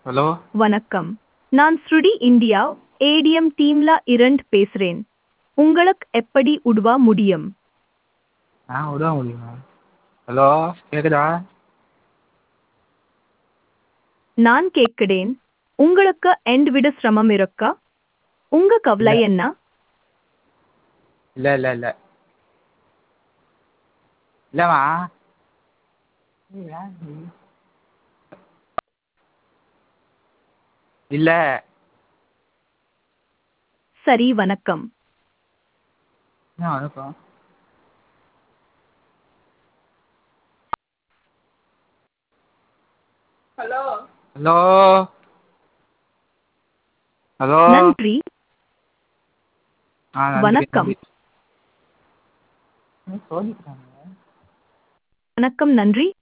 Hello வணக்கம் நான் ஸ்ருடி இந்தியா ஏடிஎம் டீம்ல இரண்டு பேசுறேன் உங்களுக்கு எப்படி உதவ முடியும் ஆ உதவ முடியுமா ஹலோ கேட்குதா நான் கேட்கிறேன் உங்களுக்கு எண்ட் விட சிரமம் இருக்கா உங்க கவலை என்ன இல்லை இல்லை இல்லை இல்லைம்மா இல்லை சரி வணக்கம் என்ன வணக்கம் ஹலோ ஹலோ ஹலோ நன்றி ஆ நன்றி, வணக்கம். நன்றி. என்ன சோதிக்கிறாங்க வணக்கம் நன்றி